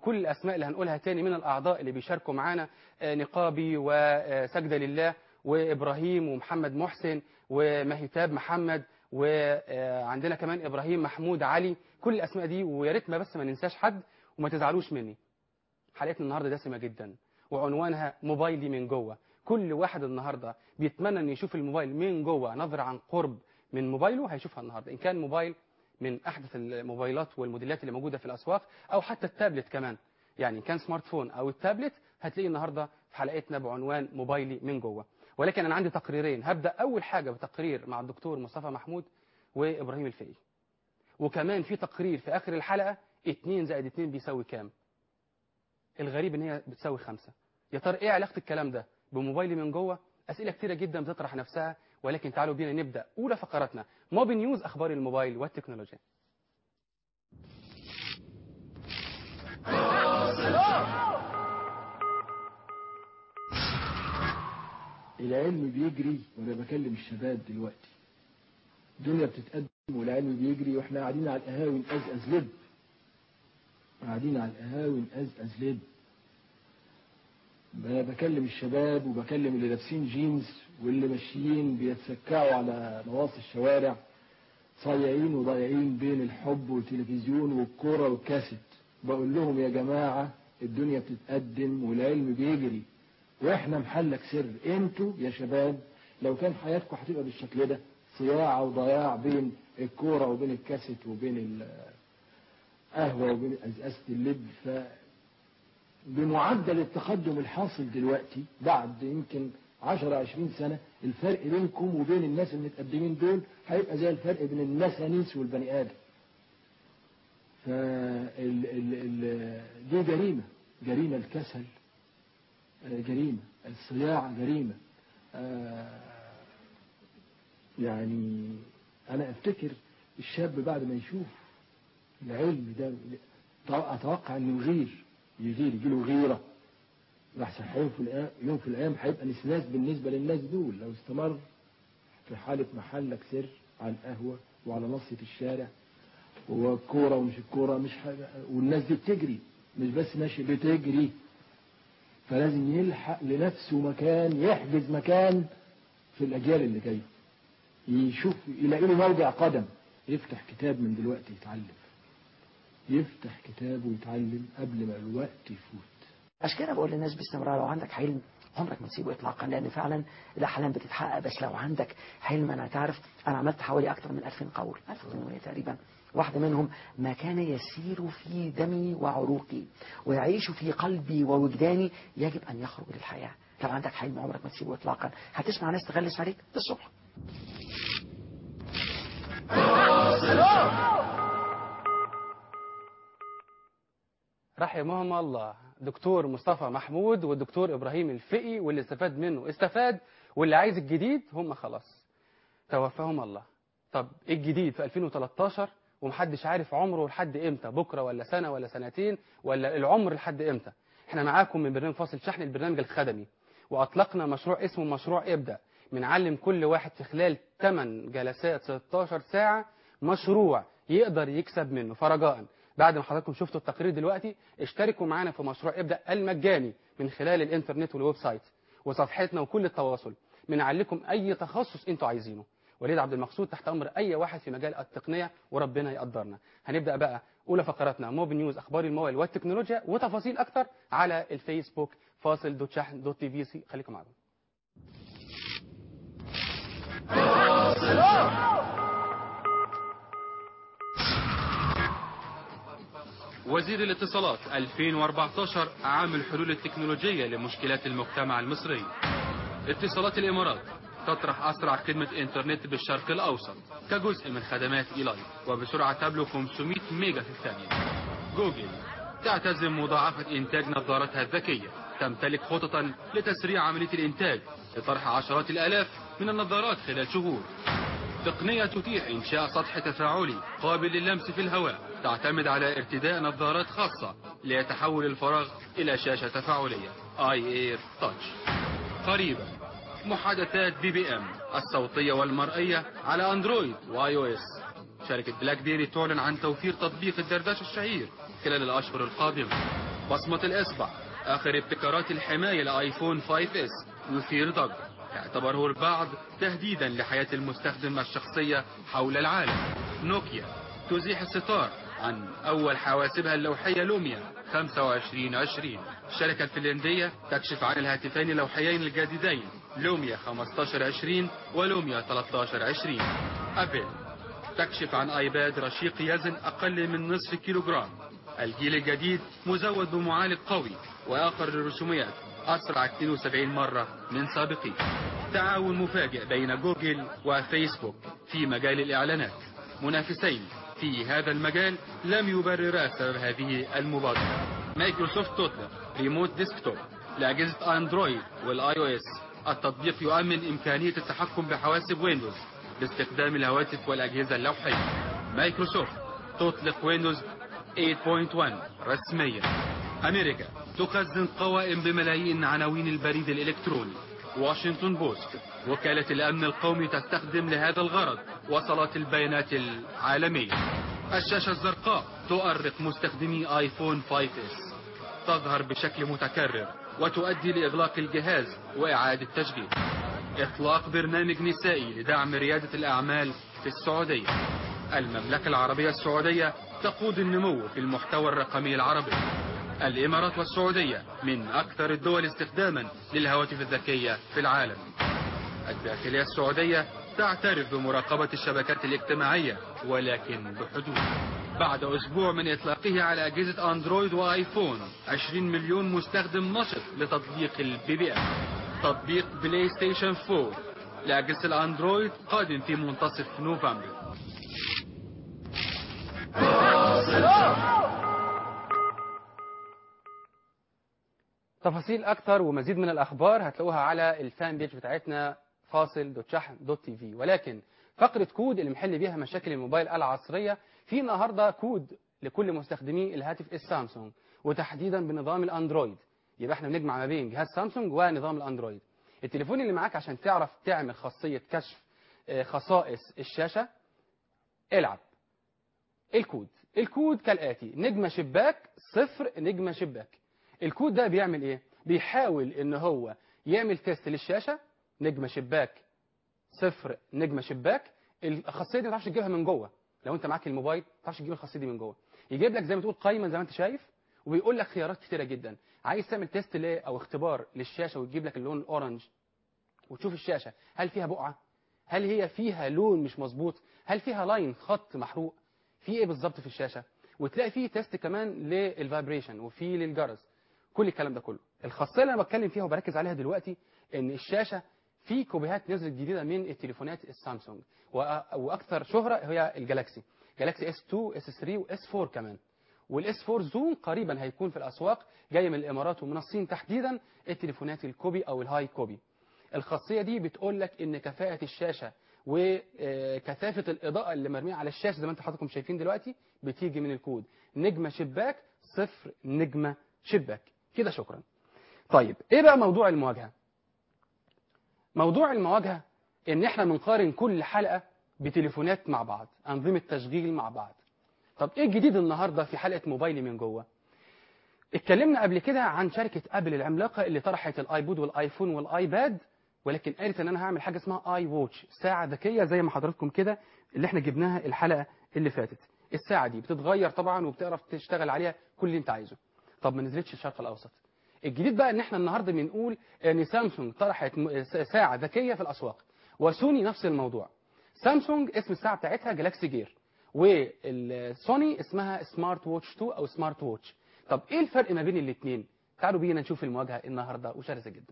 كل الأسماء اللي هنقولها تاني من الأعضاء اللي بيشاركوا معانا آه، نقابي وسجدة لله وإبراهيم ومحمد محسن ومهتاب محمد وعندنا كمان إبراهيم محمود علي كل الأسماء دي ويا ريت ما بس ما ننساش حد وما تزعلوش مني حلقتنا النهارده دسمة جدا وعنوانها موبايلي من جوه كل واحد النهارده بيتمنى انه يشوف الموبايل من جوه نظرة عن قرب من موبايله هيشوفها النهارده ان كان موبايل من احدث الموبايلات والموديلات اللي موجوده في الاسواق او حتى التابلت كمان يعني ان كان سمارت فون او التابلت هتلاقيه النهارده في حلقتنا بعنوان موبايلي من جوه ولكن انا عندي تقريرين هبدا اول حاجه بتقرير مع الدكتور مصطفى محمود وابراهيم الفقي وكمان في تقرير في اخر الحلقه 2 زائد 2 بيساوي كام الغريب ان هي بتساوي خمسة يا ترى ايه علاقه الكلام ده بموبايلي من جوه اسئله كتيره جدا بتطرح نفسها ولكن تعالوا بينا نبدا اولى فقراتنا موبي نيوز اخبار الموبايل والتكنولوجيا العلم بيجري وانا بكلم الشباب دلوقتي الدنيا بتتقدم والعلم بيجري واحنا قاعدين على القهاوي نقزقز لب قاعدين على القهاوي نقزقز لب انا بكلم الشباب وبكلم اللي لابسين جينز واللي ماشيين بيتسكعوا على نواصي الشوارع صايعين وضايعين بين الحب والتلفزيون والكوره والكاسيت بقول لهم يا جماعه الدنيا بتتقدم والعلم بيجري واحنا محلك سر انتوا يا شباب لو كان حياتكم هتبقى بالشكل ده صياعه وضياع بين الكوره وبين الكاسيت وبين القهوه وبين ازازه اللب ف بمعدل التقدم الحاصل دلوقتي بعد يمكن 10 20 سنه الفرق بينكم وبين الناس المتقدمين دول هيبقى زي الفرق بين المسانيس والبني ادم. ف ال ال ال دي جريمه جريمه الكسل جريمة الصياعة جريمة آه يعني أنا أفتكر الشاب بعد ما يشوف العلم ده أتوقع إنه يغير يغير يجيله غيرة لحسن يوم في الأيام يوم في الأيام هيبقى نسناس بالنسبة للناس دول لو استمر في حالة محلك سر على القهوة وعلى نصة الشارع والكورة ومش الكورة مش حاجة والناس دي بتجري مش بس ماشي بتجري فلازم يلحق لنفسه مكان يحجز مكان في الأجيال اللي جاية يشوف يلاقي له موضع قدم يفتح كتاب من دلوقتي يتعلم يفتح كتاب ويتعلم قبل ما الوقت يفوت عشان كده بقول للناس باستمرار لو عندك حلم عمرك ما تسيبه اطلاقا لان فعلا الاحلام بتتحقق بس لو عندك حلم انا تعرف انا عملت حوالي اكثر من 2000 قول 1800 تقريبا واحدة منهم ما كان يسير في دمي وعروقي ويعيش في قلبي ووجداني يجب أن يخرج للحياة لو عندك حلم عمرك ما تسيبه إطلاقا هتسمع ناس تغلس عليك للصبح رحمهم الله دكتور مصطفى محمود والدكتور إبراهيم الفقي واللي استفاد منه استفاد واللي عايز الجديد هم خلاص توفاهم الله طب ايه الجديد في 2013 ومحدش عارف عمره لحد امتى بكره ولا سنه ولا سنتين ولا العمر لحد امتى احنا معاكم من برنامج فاصل شحن البرنامج الخدمي واطلقنا مشروع اسمه مشروع ابدا بنعلم كل واحد في خلال 8 جلسات 16 ساعه مشروع يقدر يكسب منه فرجاء بعد ما حضراتكم شفتوا التقرير دلوقتي اشتركوا معانا في مشروع ابدا المجاني من خلال الانترنت والويب سايت وصفحتنا وكل التواصل بنعلمكم اي تخصص انتوا عايزينه وليد عبد المقصود تحت امر اي واحد في مجال التقنيه وربنا يقدرنا هنبدا بقى اولى فقراتنا موب نيوز اخبار الموبايل والتكنولوجيا وتفاصيل اكتر على الفيسبوك فاصل دوت شحن دوت تي في سي خليكم معانا وزير الاتصالات 2014 عام الحلول التكنولوجية لمشكلات المجتمع المصري اتصالات الامارات تطرح أسرع خدمة إنترنت بالشرق الأوسط كجزء من خدمات إيلاي وبسرعة تبلغ 500 ميجا في الثانية جوجل تعتزم مضاعفة إنتاج نظارتها الذكية تمتلك خططا لتسريع عملية الإنتاج لطرح عشرات الآلاف من النظارات خلال شهور تقنية تتيح إنشاء سطح تفاعلي قابل للمس في الهواء تعتمد على ارتداء نظارات خاصة ليتحول الفراغ إلى شاشة تفاعلية اي اير تاتش قريبا محادثات بي بي ام الصوتية والمرئية على اندرويد واي او اس شركة بلاك بيري تعلن عن توفير تطبيق الدردشة الشهير خلال الاشهر القادمة بصمة الإصبع آخر ابتكارات الحماية لآيفون 5S يثير ضجة اعتبره البعض تهديدا لحياة المستخدم الشخصية حول العالم نوكيا تزيح الستار عن أول حواسبها اللوحية لوميا 2520 الشركة الفنلندية تكشف عن الهاتفين اللوحيين الجديدين لوميا 1520 ولوميا 1320 أبل تكشف عن ايباد رشيق يزن اقل من نصف كيلوغرام الجيل الجديد مزود بمعالج قوي واخر للرسوميات اسرع 72 مرة من سابقيه تعاون مفاجئ بين جوجل وفيسبوك في مجال الاعلانات منافسين في هذا المجال لم يبررا سبب هذه المبادرة مايكروسوفت تطلق ريموت ديسكتوب لأجهزة أندرويد والآي أو إس التطبيق يؤمن إمكانية التحكم بحواسب ويندوز باستخدام الهواتف والأجهزة اللوحية مايكروسوفت تطلق ويندوز 8.1 رسميا أمريكا تخزن قوائم بملايين عناوين البريد الإلكتروني واشنطن بوست وكالة الأمن القومي تستخدم لهذا الغرض وصلات البيانات العالمية الشاشة الزرقاء تؤرق مستخدمي آيفون 5S تظهر بشكل متكرر وتؤدي لإغلاق الجهاز وإعادة تشغيله إطلاق برنامج نسائي لدعم ريادة الأعمال في السعودية المملكة العربية السعودية تقود النمو في المحتوى الرقمي العربي الإمارات والسعودية من أكثر الدول استخداما للهواتف الذكية في العالم الداخلية السعودية تعترف بمراقبة الشبكات الاجتماعية ولكن بحدود بعد أسبوع من إطلاقه على أجهزة أندرويد وآيفون 20 مليون مستخدم نشط لتطبيق البي بي ام تطبيق بلاي ستيشن 4 لأجهزة الأندرويد قادم في منتصف نوفمبر تفاصيل اكتر ومزيد من الاخبار هتلاقوها على الفان بيج بتاعتنا فاصل دوت شحن دوت تي في ولكن فقره كود اللي محل بيها مشاكل الموبايل العصريه في النهارده كود لكل مستخدمي الهاتف السامسونج وتحديدا بنظام الاندرويد يبقى احنا بنجمع ما بين جهاز سامسونج ونظام الاندرويد التليفون اللي معاك عشان تعرف تعمل خاصيه كشف آه، خصائص الشاشه العب الكود الكود كالاتي نجمه شباك صفر نجمه شباك الكود ده بيعمل ايه بيحاول ان هو يعمل تيست للشاشه نجمه شباك صفر نجمه شباك الخاصيه دي ما تعرفش تجيبها من جوه لو انت معاك الموبايل ما تعرفش تجيب الخاصيه دي من جوه يجيب لك زي ما تقول قايمه زي ما انت شايف وبيقول لك خيارات كتيره جدا عايز تعمل تيست ليه او اختبار للشاشه وتجيب لك اللون الاورنج وتشوف الشاشه هل فيها بقعه هل هي فيها لون مش مظبوط هل فيها لاين خط محروق في ايه بالظبط في الشاشه وتلاقي فيه تيست كمان للفايبريشن وفي للجرس كل الكلام ده كله الخاصيه اللي انا بتكلم فيها وبركز عليها دلوقتي ان الشاشه في كوبيهات نزلت جديده من التليفونات السامسونج وأ- واكثر شهره هي الجالاكسي جالاكسي اس 2 اس 3 واس 4 كمان والاس 4 زوم قريبا هيكون في الاسواق جاي من الامارات ومن الصين تحديدا التليفونات الكوبي او الهاي كوبي الخاصيه دي بتقول لك ان كفاءه الشاشه وكثافه الاضاءه اللي مرميه على الشاشه زي ما انتم حضراتكم شايفين دلوقتي بتيجي من الكود نجمه شباك صفر نجمه شباك كده شكرا طيب ايه بقى موضوع المواجهه موضوع المواجهه ان احنا بنقارن كل حلقه بتليفونات مع بعض انظمه تشغيل مع بعض طب ايه الجديد النهارده في حلقه موبايلي من جوه اتكلمنا قبل كده عن شركه ابل العملاقه اللي طرحت الايبود والايفون والايباد ولكن قالت ان انا هعمل حاجه اسمها اي ووتش ساعه ذكيه زي ما حضراتكم كده اللي احنا جبناها الحلقه اللي فاتت الساعه دي بتتغير طبعا وبتعرف تشتغل عليها كل اللي انت عايزه طب ما نزلتش الشرق الاوسط الجديد بقى ان احنا النهارده بنقول ان سامسونج طرحت م- ساعه ذكيه في الاسواق وسوني نفس الموضوع سامسونج اسم الساعه بتاعتها جالاكسي جير والسوني اسمها سمارت ووتش 2 او سمارت ووتش طب ايه الفرق ما بين الاثنين تعالوا بينا نشوف المواجهه النهارده وشرسه جدا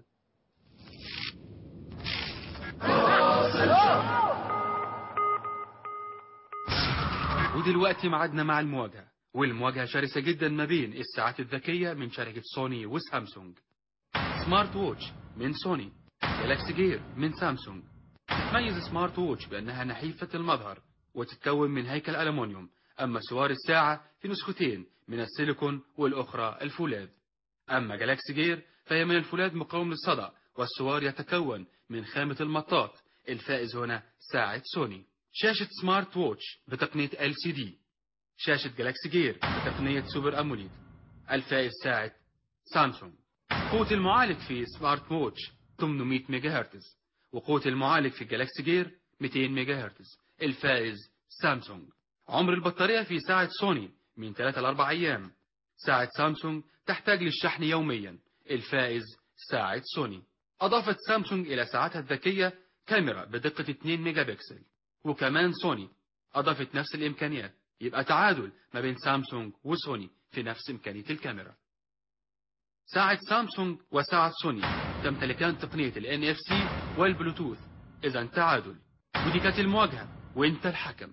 ودلوقتي معادنا مع المواجهة والمواجهة شرسة جدا ما بين الساعات الذكية من شركة سوني وسامسونج سمارت ووتش من سوني جالاكسي جير من سامسونج تتميز سمارت ووتش بأنها نحيفة المظهر وتتكون من هيكل ألمنيوم أما سوار الساعة في نسختين من السيليكون والأخرى الفولاذ أما جالاكسي جير فهي من الفولاذ مقاوم للصدى والسوار يتكون من خامة المطاط الفائز هنا ساعة سوني شاشة سمارت ووتش بتقنية LCD شاشة جالاكسي جير بتقنية سوبر أموليد الفائز ساعة سامسونج قوة المعالج في سمارت ووتش 800 ميجا هرتز وقوة المعالج في جالاكسي جير 200 ميجا هرتز الفائز سامسونج عمر البطارية في ساعة سوني من 3 ل 4 أيام ساعة سامسونج تحتاج للشحن يوميا الفائز ساعة سوني أضافت سامسونج إلى ساعتها الذكية كاميرا بدقة 2 ميجا بكسل وكمان سوني أضافت نفس الإمكانيات يبقى تعادل ما بين سامسونج وسوني في نفس إمكانية الكاميرا ساعة سامسونج وساعة سوني تمتلكان تقنية ال NFC والبلوتوث إذا تعادل ودي كانت المواجهة وانت الحكم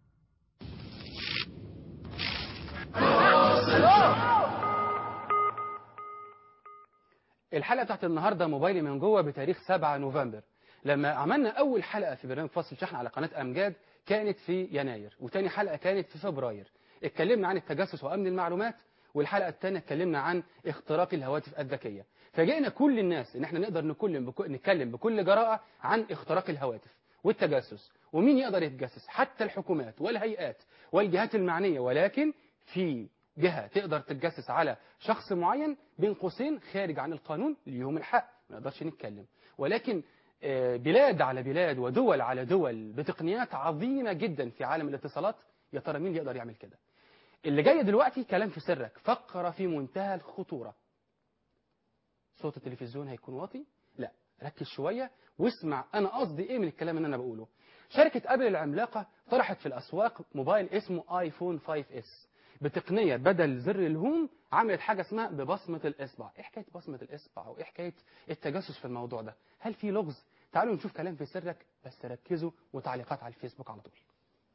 الحلقة بتاعت النهاردة موبايلي من جوه بتاريخ 7 نوفمبر لما عملنا أول حلقة في برنامج فصل شحن على قناة أمجاد كانت في يناير وتاني حلقة كانت في فبراير اتكلمنا عن التجسس وأمن المعلومات والحلقة الثانية اتكلمنا عن اختراق الهواتف الذكية فجئنا كل الناس ان احنا نقدر نتكلم بكل, نتكلم بكل جراءة عن اختراق الهواتف والتجسس ومين يقدر يتجسس حتى الحكومات والهيئات والجهات المعنية ولكن في جهة تقدر تتجسس على شخص معين بين قوسين خارج عن القانون ليهم الحق ما نقدرش نتكلم ولكن آه، بلاد على بلاد ودول على دول بتقنيات عظيمة جدا في عالم الاتصالات يا ترى مين اللي يقدر يعمل كده اللي جاي دلوقتي كلام في سرك فقرة في منتهى الخطورة صوت التلفزيون هيكون واطي لا ركز شوية واسمع أنا قصدي إيه من الكلام اللي أنا بقوله شركة أبل العملاقة طرحت في الأسواق موبايل اسمه آيفون 5S بتقنية بدل زر الهوم عملت حاجة اسمها ببصمة الإصبع إيه حكاية بصمة الإصبع وإيه حكاية التجسس في الموضوع ده هل في لغز تعالوا نشوف كلام في سرك بس ركزوا وتعليقات على الفيسبوك على طول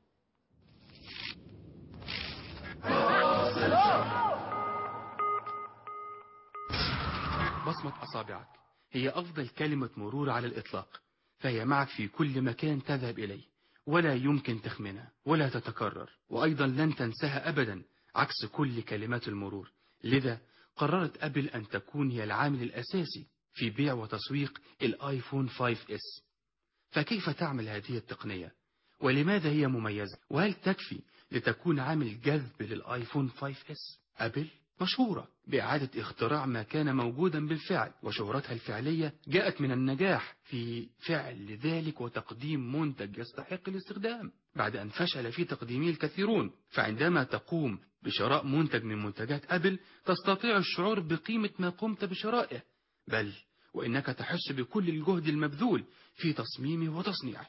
بصمة أصابعك هي أفضل كلمة مرور على الإطلاق فهي معك في كل مكان تذهب إليه ولا يمكن تخمنها ولا تتكرر وأيضا لن تنساها أبدا عكس كل كلمات المرور لذا قررت أبل أن تكون هي العامل الأساسي في بيع وتسويق الآيفون 5S فكيف تعمل هذه التقنية ولماذا هي مميزة وهل تكفي لتكون عامل جذب للآيفون 5S أبل مشهورة بإعادة اختراع ما كان موجودا بالفعل وشهرتها الفعلية جاءت من النجاح في فعل ذلك وتقديم منتج يستحق الاستخدام بعد أن فشل في تقديمه الكثيرون فعندما تقوم بشراء منتج من منتجات أبل تستطيع الشعور بقيمة ما قمت بشرائه بل وإنك تحس بكل الجهد المبذول في تصميمه وتصنيعه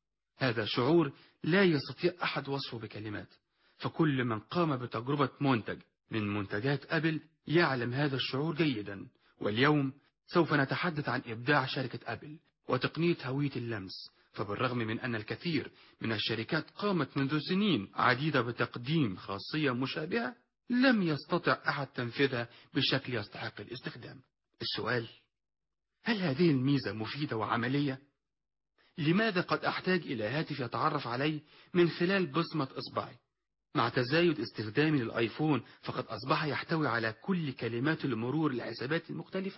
هذا شعور لا يستطيع أحد وصفه بكلمات فكل من قام بتجربة منتج من منتجات أبل يعلم هذا الشعور جيدا واليوم سوف نتحدث عن إبداع شركة أبل وتقنية هوية اللمس فبالرغم من أن الكثير من الشركات قامت منذ سنين عديدة بتقديم خاصية مشابهة لم يستطع أحد تنفيذها بشكل يستحق الاستخدام السؤال هل هذه الميزة مفيدة وعملية؟ لماذا قد أحتاج إلى هاتف يتعرف علي من خلال بصمة إصبعي؟ مع تزايد استخدامي للآيفون فقد أصبح يحتوي على كل كلمات المرور لحسابات المختلفة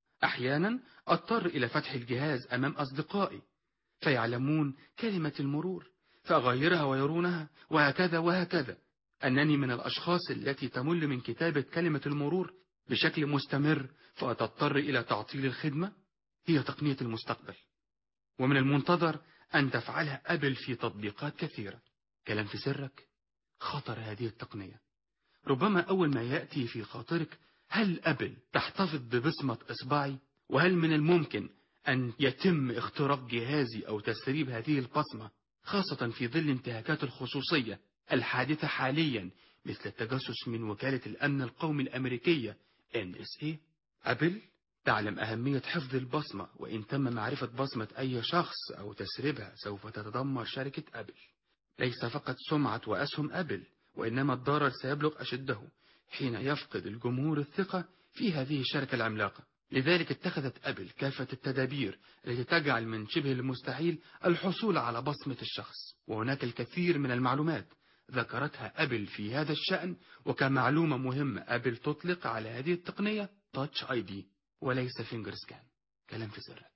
أحيانا أضطر إلى فتح الجهاز أمام أصدقائي فيعلمون كلمة المرور فأغيرها ويرونها وهكذا وهكذا أنني من الأشخاص التي تمل من كتابة كلمة المرور بشكل مستمر فتضطر إلى تعطيل الخدمة هي تقنية المستقبل ومن المنتظر أن تفعلها أبل في تطبيقات كثيرة كلام في سرك خطر هذه التقنية ربما أول ما يأتي في خاطرك هل أبل تحتفظ ببصمة إصبعي وهل من الممكن أن يتم اختراق جهازي أو تسريب هذه البصمة خاصة في ظل انتهاكات الخصوصية الحادثة حاليا مثل التجسس من وكالة الأمن القومي الأمريكية NSA أبل تعلم أهمية حفظ البصمة وإن تم معرفة بصمة أي شخص أو تسريبها سوف تتدمر شركة أبل ليس فقط سمعة وأسهم أبل وإنما الضرر سيبلغ أشده حين يفقد الجمهور الثقة في هذه الشركة العملاقة لذلك اتخذت أبل كافة التدابير التي تجعل من شبه المستحيل الحصول على بصمة الشخص وهناك الكثير من المعلومات ذكرتها أبل في هذا الشأن وكمعلومة مهمة أبل تطلق على هذه التقنية تاتش اي دي وليس فينجر سكان كلام في سرك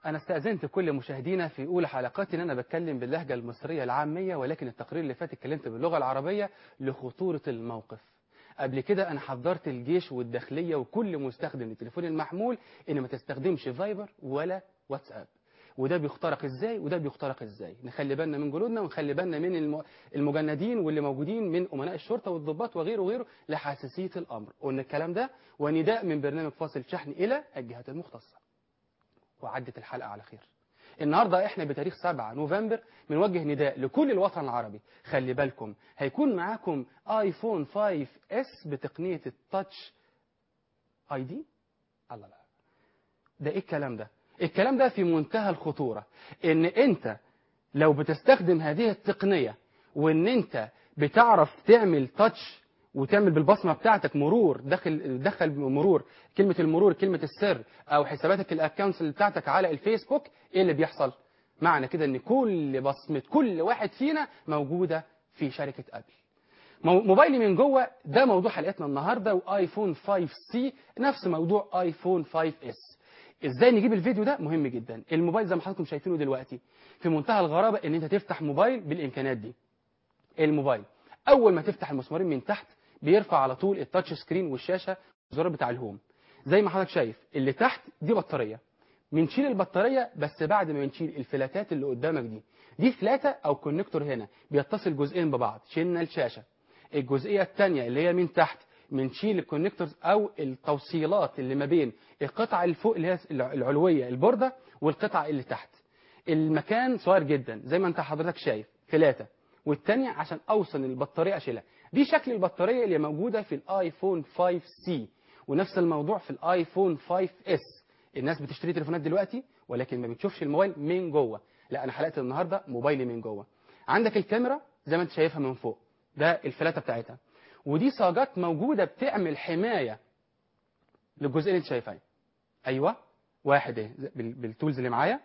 أنا استأذنت كل مشاهدينا في أولى حلقاتي إن أنا بتكلم باللهجة المصرية العامية ولكن التقرير اللي فات اتكلمت باللغة العربية لخطورة الموقف. قبل كده أنا حذرت الجيش والداخلية وكل مستخدم للتليفون المحمول إن ما تستخدمش فايبر ولا واتساب. وده بيخترق ازاي وده بيخترق ازاي نخلي بالنا من جنودنا ونخلي بالنا من الم- المجندين واللي موجودين من امناء الشرطه والضباط وغيره وغيره لحساسيه الامر قلنا الكلام ده ونداء من برنامج فاصل شحن الى الجهات المختصه وعدت الحلقه على خير النهارده احنا بتاريخ 7 نوفمبر بنوجه نداء لكل الوطن العربي خلي بالكم هيكون معاكم ايفون 5 اس بتقنيه التاتش اي دي الله لا ده ايه الكلام ده الكلام ده في منتهى الخطورة ان انت لو بتستخدم هذه التقنية وان انت بتعرف تعمل تاتش وتعمل بالبصمة بتاعتك مرور دخل دخل مرور كلمة المرور كلمة السر او حساباتك الاكونتس اللي بتاعتك على الفيسبوك ايه اللي بيحصل معنى كده ان كل بصمة كل واحد فينا موجودة في شركة ابل مو- موبايلي من جوه ده موضوع حلقتنا النهارده وايفون 5 سي نفس موضوع ايفون 5 اس ازاي نجيب الفيديو ده مهم جدا الموبايل زي ما حضراتكم شايفينه دلوقتي في منتهى الغرابه ان انت تفتح موبايل بالامكانيات دي الموبايل اول ما تفتح المسمارين من تحت بيرفع على طول التاتش سكرين والشاشه الزرار بتاع الهوم زي ما حضرتك شايف اللي تحت دي بطاريه بنشيل البطاريه بس بعد ما بنشيل الفلاتات اللي قدامك دي دي فلاته او كونكتور هنا بيتصل جزئين ببعض شلنا الشاشه الجزئيه الثانيه اللي هي من تحت بنشيل الكونكتورز او التوصيلات اللي ما بين القطعه اللي فوق اللي هي العلويه البورده والقطعه اللي تحت المكان صغير جدا زي ما انت حضرتك شايف فلاته والثانيه عشان اوصل البطاريه اشيلها دي شكل البطاريه اللي موجوده في الايفون 5 سي ونفس الموضوع في الايفون 5 اس الناس بتشتري تليفونات دلوقتي ولكن ما بتشوفش الموبايل من جوه لا انا حلقت النهارده موبايلي من جوه عندك الكاميرا زي ما انت شايفها من فوق ده الفلاته بتاعتها ودي صاجات موجوده بتعمل حمايه للجزء اللي انت شايفاه ايوه واحد اهي بال- بالتولز اللي معايا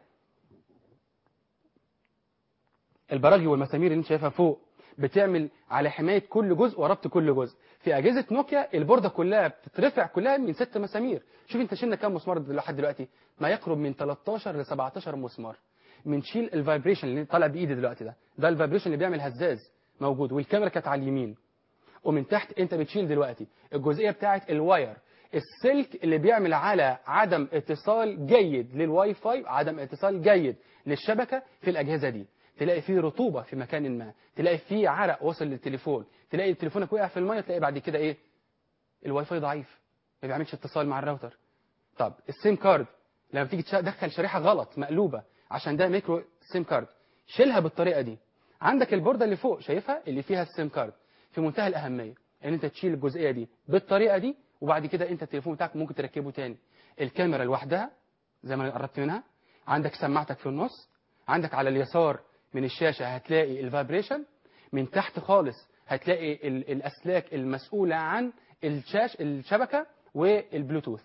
البراغي والمسامير اللي انت شايفها فوق بتعمل على حمايه كل جزء وربط كل جزء في اجهزه نوكيا البورده كلها بتترفع كلها من ست مسامير شوف انت شلنا كام مسمار دل- لحد دلوقتي ما يقرب من 13 ل 17 مسمار بنشيل الفايبريشن اللي طالع بايدي دلوقتي ده ده الفايبريشن اللي بيعمل هزاز موجود والكاميرا كانت على اليمين ومن تحت انت بتشيل دلوقتي الجزئيه بتاعه الواير السلك اللي بيعمل على عدم اتصال جيد للواي فاي عدم اتصال جيد للشبكه في الاجهزه دي تلاقي فيه رطوبه في مكان ما تلاقي فيه عرق وصل للتليفون تلاقي تليفونك وقع في الميه تلاقي بعد كده ايه الواي فاي ضعيف ما بيعملش اتصال مع الراوتر طب السيم كارد لما تيجي تدخل شريحه غلط مقلوبه عشان ده ميكرو سيم كارد شيلها بالطريقه دي عندك البورده اللي فوق شايفها اللي فيها السيم كارد في منتهى الاهميه ان انت تشيل الجزئيه دي بالطريقه دي وبعد كده انت التليفون بتاعك ممكن تركبه تاني الكاميرا لوحدها زي ما قربت منها عندك سماعتك في النص عندك على اليسار من الشاشه هتلاقي الفايبريشن من تحت خالص هتلاقي ال- الاسلاك المسؤوله عن الشاش الشبكه والبلوتوث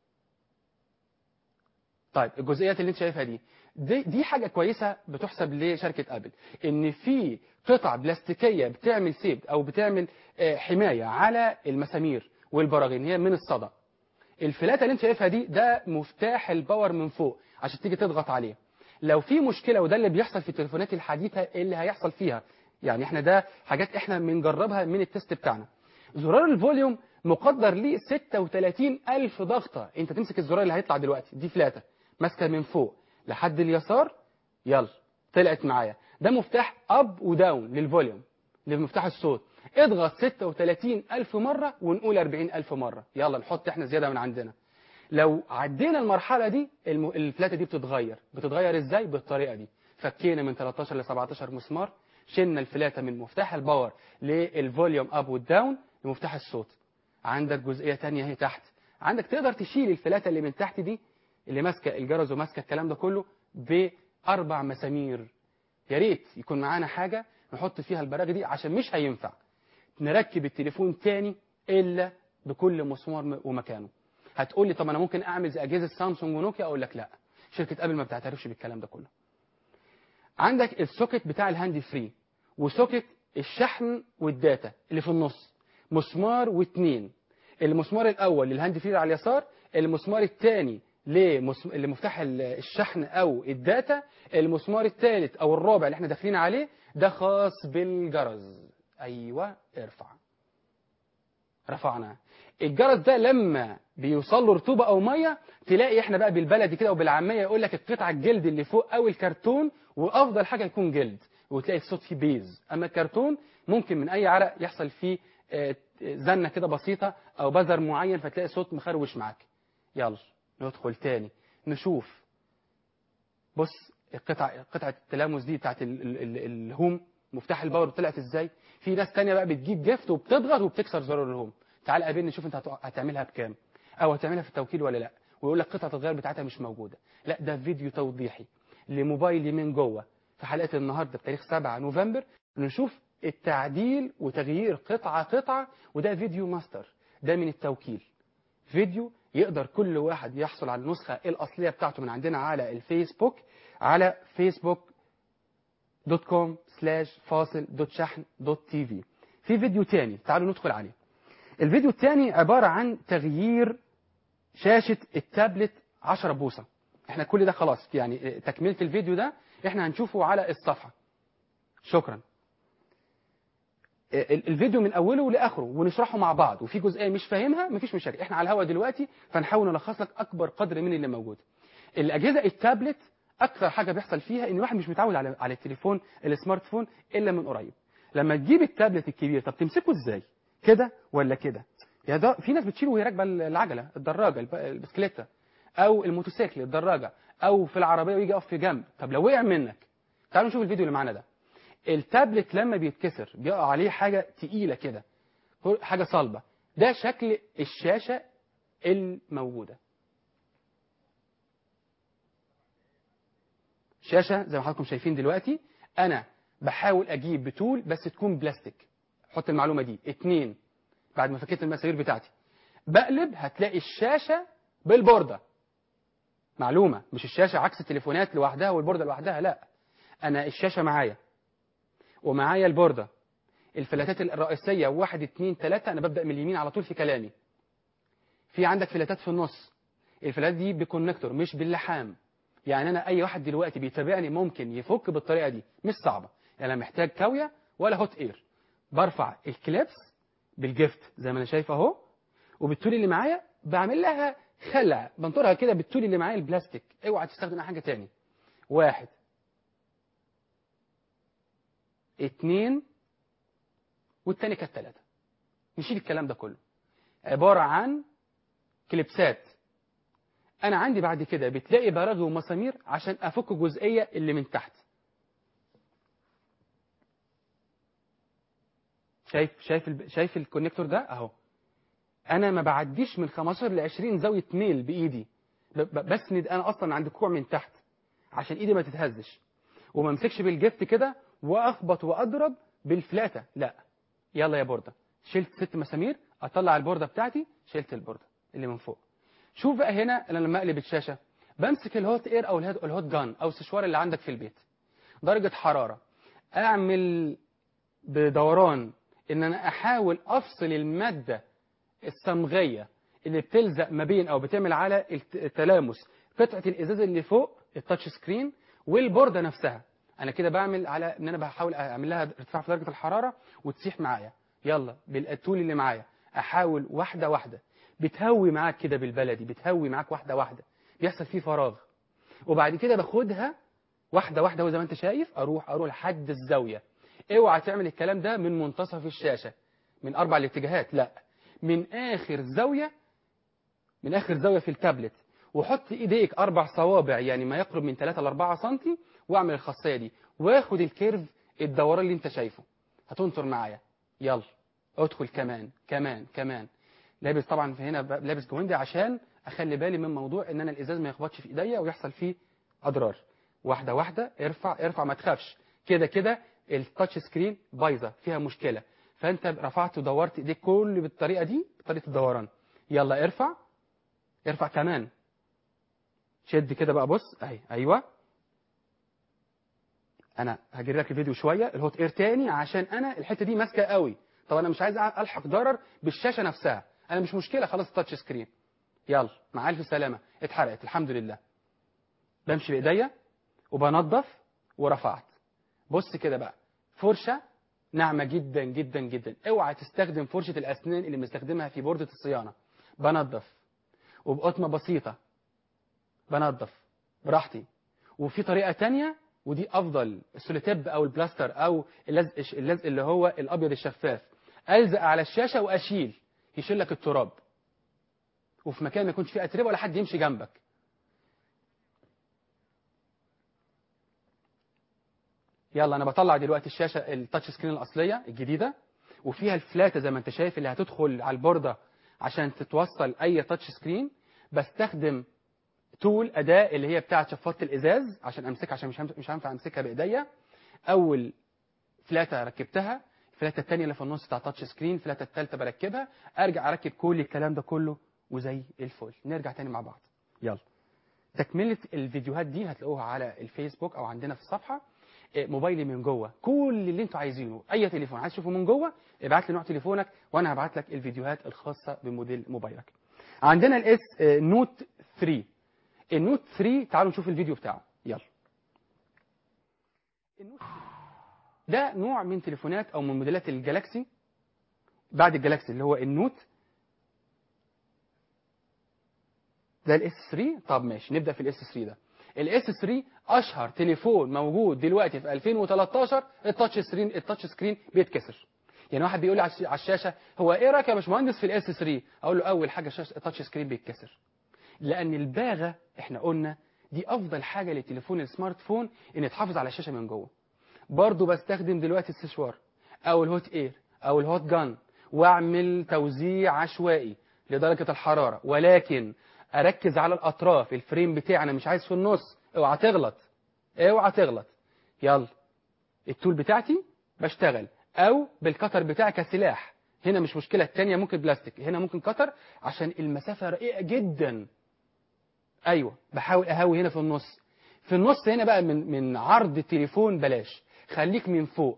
طيب الجزئيات اللي انت شايفها دي دي, دي حاجه كويسه بتحسب لشركه ابل ان في قطع بلاستيكيه بتعمل سيب او بتعمل آه، حمايه على المسامير والبراغين هي من الصدى الفلاته اللي انت شايفها دي ده مفتاح الباور من فوق عشان تيجي تضغط عليه لو في مشكله وده اللي بيحصل في التليفونات الحديثه اللي هيحصل فيها يعني احنا ده حاجات احنا بنجربها من التست بتاعنا زرار الفوليوم مقدر ليه 36 ألف ضغطة انت تمسك الزرار اللي هيطلع دلوقتي دي فلاتة ماسكة من فوق لحد اليسار يلا طلعت معايا ده مفتاح اب وداون للفوليوم لمفتاح الصوت اضغط 36 ألف مرة ونقول 40 ألف مرة يلا نحط احنا زيادة من عندنا لو عدينا المرحلة دي الم... الفلاتة دي بتتغير بتتغير ازاي بالطريقة دي فكينا من 13 ل 17 مسمار شلنا الفلاتة من مفتاح الباور للفوليوم اب والداون لمفتاح الصوت عندك جزئية تانية اهي تحت عندك تقدر تشيل الفلاتة اللي من تحت دي اللي ماسكة الجرس وماسكة الكلام ده كله بأربع مسامير يا ريت يكون معانا حاجة نحط فيها البراغي دي عشان مش هينفع نركب التليفون تاني إلا بكل مسمار ومكانه هتقول لي طب انا ممكن اعمل زي اجهزه سامسونج ونوكيا اقول لك لا شركه ابل ما بتعترفش بالكلام ده كله عندك السوكت بتاع الهاندي فري وسوكت الشحن والداتا اللي في النص مسمار واثنين المسمار الاول للهاند فري على اليسار المسمار الثاني لمس- لمفتاح ال- الشحن او الداتا المسمار الثالث او الرابع اللي احنا داخلين عليه ده خاص بالجرس ايوه ارفع رفعنا الجرس ده لما بيوصل له رطوبه او ميه تلاقي احنا بقى بالبلدي كده وبالعاميه يقول لك القطعه الجلد اللي فوق او الكرتون وافضل حاجه يكون جلد وتلاقي الصوت فيه بيز اما الكرتون ممكن من اي عرق يحصل فيه آه، زنه كده بسيطه او بذر معين فتلاقي صوت مخروش معاك يلا ندخل تاني نشوف بص القطعة قطعة التلامس دي بتاعت ال- ال- ال- الهوم مفتاح الباور طلعت ازاي في ناس تانية بقى بتجيب جفت وبتضغط وبتكسر زرار الهوم تعال قابلني نشوف انت هتع- هتعملها بكام او هتعملها في التوكيل ولا لا ويقول لك قطعة الغيار بتاعتها مش موجودة لا ده فيديو توضيحي لموبايلي من جوه في حلقة النهاردة بتاريخ 7 نوفمبر نشوف التعديل وتغيير قطعة قطعة وده فيديو ماستر ده من التوكيل فيديو يقدر كل واحد يحصل على النسخة الأصلية بتاعته من عندنا على الفيسبوك على فيسبوك دوت كوم سلاش فاصل دوت شحن دوت تي في في فيديو تاني تعالوا ندخل عليه الفيديو التاني عبارة عن تغيير شاشة التابلت 10 بوصة احنا كل ده خلاص يعني تكملة الفيديو ده احنا هنشوفه على الصفحة شكرا ال- الفيديو من اوله لاخره ونشرحه مع بعض وفي جزئيه مش فاهمها مفيش مشاكل احنا على الهوا دلوقتي فنحاول نلخص لك اكبر قدر من اللي موجود الاجهزه التابلت اكثر حاجه بيحصل فيها ان الواحد مش متعود على على التليفون السمارت فون الا من قريب لما تجيب التابلت الكبير طب تمسكه ازاي كده ولا كده يا ده في ناس بتشيله وهي راكبه العجله الدراجه الب- البسكليته او الموتوسيكل الدراجه او في العربيه ويجي يقف في جنب طب لو وقع منك تعالوا نشوف الفيديو اللي معانا ده التابلت لما بيتكسر بيقع عليه حاجة تقيلة كده حاجة صلبة ده شكل الشاشة الموجودة شاشة زي ما حضراتكم شايفين دلوقتي أنا بحاول أجيب بتول بس تكون بلاستيك حط المعلومة دي اتنين بعد ما فكيت المسامير بتاعتي بقلب هتلاقي الشاشة بالبوردة معلومة مش الشاشة عكس التليفونات لوحدها والبوردة لوحدها لا أنا الشاشة معايا ومعايا البوردة الفلاتات الرئيسية واحد اتنين تلاتة أنا ببدأ من اليمين على طول في كلامي في عندك فلاتات في النص الفلاتات دي بكونكتور مش باللحام يعني أنا أي واحد دلوقتي بيتابعني ممكن يفك بالطريقة دي مش صعبة يعني لا محتاج كاوية ولا هوت اير برفع الكليبس بالجفت زي ما أنا شايف أهو وبالطول اللي معايا بعمل لها خلع بنطرها كده بالطول اللي معايا البلاستيك اوعى تستخدم اي حاجه تاني واحد اتنين والتاني كانت تلاتة نشيل الكلام ده كله عبارة عن كليبسات أنا عندي بعد كده بتلاقي براغي ومسامير عشان أفك الجزئية اللي من تحت شايف شايف ال... شايف الكونكتور ده أهو أنا ما بعديش من 15 ل 20 زاوية ميل بإيدي ب... ب... بسند أنا أصلا عند الكوع من تحت عشان إيدي ما تتهزش وما امسكش بالجفت كده واخبط واضرب بالفلاته لا يلا يا بورده شلت ست مسامير اطلع البورده بتاعتي شلت البورده اللي من فوق شوف بقى هنا انا لما اقلب الشاشه بمسك الهوت اير او الهوت الهوت جان او السشوار اللي عندك في البيت درجه حراره اعمل بدوران ان انا احاول افصل الماده الصمغيه اللي بتلزق ما بين او بتعمل على الت- التلامس قطعه الازاز اللي فوق التاتش سكرين والبورده نفسها انا كده بعمل على ان انا بحاول اعمل لها ارتفاع في درجه الحراره وتسيح معايا يلا بالطول اللي معايا احاول واحده واحده بتهوي معاك كده بالبلدي بتهوي معاك واحده واحده بيحصل فيه فراغ وبعد كده باخدها واحده واحده وزي ما انت شايف اروح اروح لحد الزاويه اوعى تعمل الكلام ده من منتصف الشاشه من اربع الاتجاهات لا من اخر زاويه من اخر زاويه في التابلت وحط ايديك اربع صوابع يعني ما يقرب من 3 ل 4 سم واعمل الخاصيه دي واخد الكيرف الدوران اللي انت شايفه هتنطر معايا يلا ادخل كمان كمان كمان لابس طبعا في هنا ب- لابس جويندي عشان اخلي بالي من موضوع ان انا الازاز ما يخبطش في ايديا ويحصل فيه اضرار واحده واحده ارفع ارفع ما تخافش كده كده التاتش سكرين بايظه فيها مشكله فانت رفعت ودورت ايديك كل بالطريقه دي بطريقه الدوران يلا ارفع ارفع كمان شد كده بقى بص اهي ايوه انا هجري لك الفيديو شويه الهوت اير تاني عشان انا الحته دي ماسكه قوي طب انا مش عايز الحق ضرر بالشاشه نفسها انا مش مشكله خلاص التاتش سكرين يلا مع الف سلامه اتحرقت الحمد لله بمشي بايديا وبنظف ورفعت بص كده بقى فرشه ناعمه جدا جدا جدا اوعى تستخدم فرشه الاسنان اللي بنستخدمها في بورده الصيانه بنظف وبقطمه بسيطه بنظف براحتي وفي طريقه تانية ودي افضل السوليتيب او البلاستر او اللزق اللزق اللي هو الابيض الشفاف الزق على الشاشه واشيل يشيل لك التراب وفي مكان ما يكونش فيه اتربه ولا حد يمشي جنبك يلا انا بطلع دلوقتي الشاشه التاتش سكرين الاصليه الجديده وفيها الفلاته زي ما انت شايف اللي هتدخل على البورده عشان تتوصل اي تاتش سكرين بستخدم تول اداه اللي هي بتاعه شفاطه الازاز عشان امسكها عشان مش هم- مش هينفع امسكها بايديا اول فلاته ركبتها الفلاته الثانيه اللي في النص بتاع تاتش سكرين الفلاته الثالثه بركبها ارجع اركب كل الكلام ده كله وزي الفل نرجع تاني مع بعض يلا تكمله الفيديوهات دي هتلاقوها على الفيسبوك او عندنا في الصفحه إيه، موبايلي من جوه كل اللي انتوا عايزينه اي تليفون عايز تشوفه من جوه ابعت لي نوع تليفونك وانا هبعت لك الفيديوهات الخاصه بموديل موبايلك عندنا الاس آه، نوت 3 النوت 3 تعالوا نشوف الفيديو بتاعه يلا النوت 3 ده نوع من تليفونات او من موديلات الجالاكسي بعد الجالاكسي اللي هو النوت ده الاس 3 طب ماشي نبدا في الاس 3 ده الاس 3 اشهر تليفون موجود دلوقتي في 2013 التاتش سكرين التاتش سكرين بيتكسر يعني واحد بيقول لي على الش- على الشاشه هو ايه رايك يا باشمهندس في الاس 3 اقول له اول حاجه الشاشة- التاتش سكرين بيتكسر لان الباغه احنا قلنا دي افضل حاجه للتليفون السمارت فون ان تحافظ على الشاشه من جوه برضو بستخدم دلوقتي السشوار او الهوت اير او الهوت جان واعمل توزيع عشوائي لدرجه الحراره ولكن اركز على الاطراف الفريم بتاعي انا مش عايز في النص اوعى تغلط اوعى تغلط يلا التول بتاعتي بشتغل او بالكتر بتاعي كسلاح هنا مش مشكله التانية ممكن بلاستيك هنا ممكن كتر عشان المسافه رقيقه جدا ايوه بحاول اهوي هنا في النص في النص هنا بقى من من عرض التليفون بلاش خليك من فوق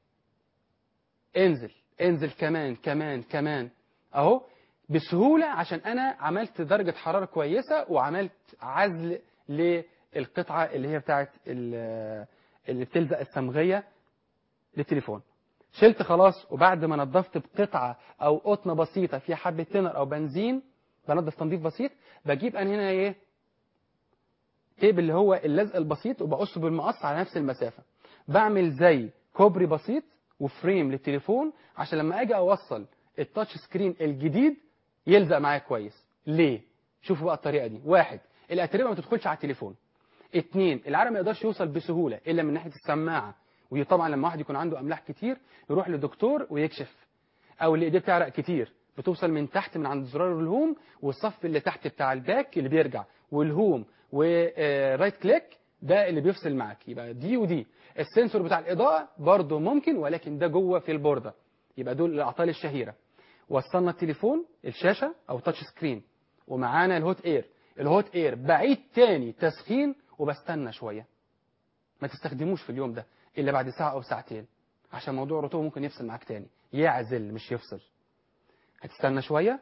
انزل انزل كمان كمان كمان اهو بسهوله عشان انا عملت درجه حراره كويسه وعملت عزل للقطعه اللي هي بتاعت ال- اللي بتلزق الصمغيه للتليفون شلت خلاص وبعد ما نظفت بقطعه او قطنه بسيطه فيها حبه تنر او بنزين بنضف تنظيف بسيط بجيب انا هنا ايه تيب اللي هو اللزق البسيط وبقصه بالمقص على نفس المسافه بعمل زي كوبري بسيط وفريم للتليفون عشان لما اجي اوصل التاتش سكرين الجديد يلزق معايا كويس ليه شوفوا بقى الطريقه دي واحد الاتربه ما تدخلش على التليفون اتنين العرق ما يقدرش يوصل بسهوله الا من ناحيه السماعه ودي طبعا لما واحد يكون عنده املاح كتير يروح لدكتور ويكشف او اللي ايديه بتعرق كتير بتوصل من تحت من عند زرار الهوم والصف اللي تحت بتاع الباك اللي بيرجع والهوم ورايت كليك ده اللي بيفصل معاك يبقى دي ودي السنسور بتاع الاضاءه برضه ممكن ولكن ده جوه في البورده يبقى دول الاعطال الشهيره وصلنا التليفون الشاشه او تاتش سكرين ومعانا الهوت اير الهوت اير بعيد تاني تسخين وبستنى شويه ما تستخدموش في اليوم ده الا بعد ساعه او ساعتين عشان موضوع الرطوبه ممكن يفصل معاك تاني يعزل مش يفصل هتستنى شويه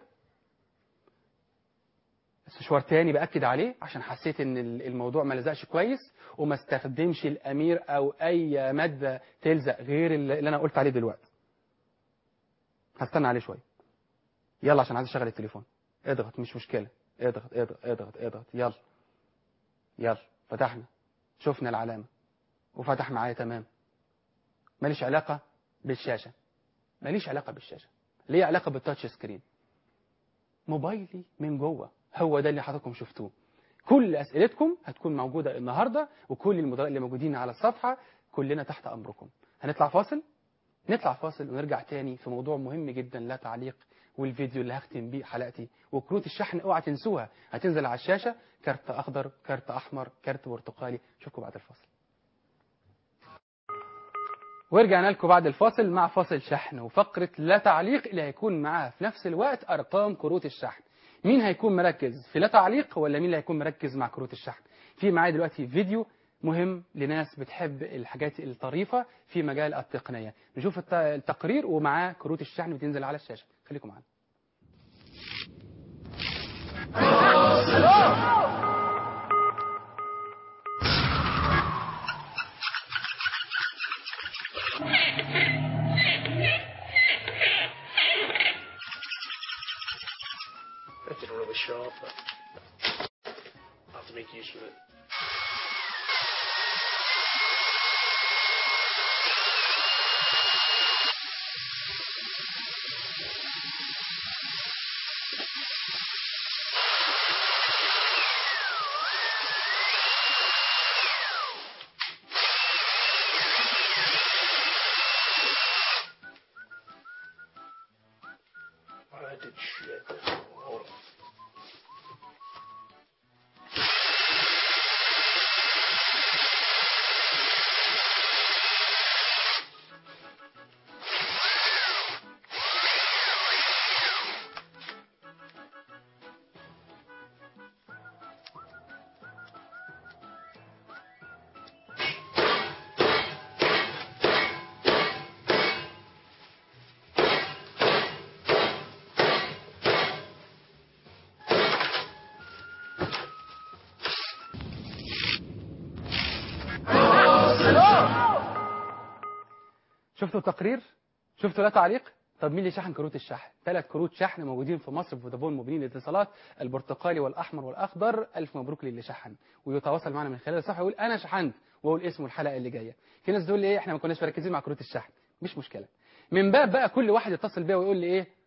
استشوار تاني باكد عليه عشان حسيت ان ال- الموضوع ما لزقش كويس وما استخدمش الامير او اي ماده تلزق غير اللي اللي انا قلت عليه دلوقتي هستنى عليه شويه يلا عشان عايز اشغل التليفون اضغط مش مشكله اضغط اضغط اضغط اضغط يلا يلا فتحنا شفنا العلامه وفتح معايا تمام ماليش علاقه بالشاشه ماليش علاقه بالشاشه ليه علاقه بالتاتش سكرين موبايلي من جوه هو ده اللي حضراتكم شفتوه كل اسئلتكم هتكون موجوده النهارده وكل المدراء اللي موجودين على الصفحه كلنا تحت امركم هنطلع فاصل نطلع فاصل ونرجع تاني في موضوع مهم جدا لا تعليق والفيديو اللي هختم بيه حلقتي وكروت الشحن اوعى تنسوها هتنزل على الشاشه كارت اخضر كارت احمر كارت برتقالي اشوفكم بعد الفاصل ورجعنا لكم بعد الفاصل مع فاصل شحن وفقرة لا تعليق اللي هيكون معاها في نفس الوقت أرقام كروت الشحن مين هيكون مركز في لا تعليق ولا مين اللي هيكون مركز مع كروت الشحن في معايا دلوقتي فيديو مهم لناس بتحب الحاجات الطريفة في مجال التقنية نشوف الت- التقرير ومعاه كروت الشحن بتنزل على الشاشة خليكم معانا That didn't really show up, but I'll have to make use of it. I did shit. Hold on. شفتوا التقرير شفتوا لا تعليق طب مين اللي شحن كروت الشحن ثلاث كروت شحن موجودين في مصر في فودافون موبيلين الاتصالات البرتقالي والاحمر والاخضر الف مبروك للي شحن ويتواصل معنا من خلال الصفحه ويقول انا شحنت واقول اسمه الحلقه اللي جايه في ناس تقول لي ايه احنا ما كناش مركزين مع كروت الشحن مش مشكله من باب بقى كل واحد يتصل بيا ويقول لي ايه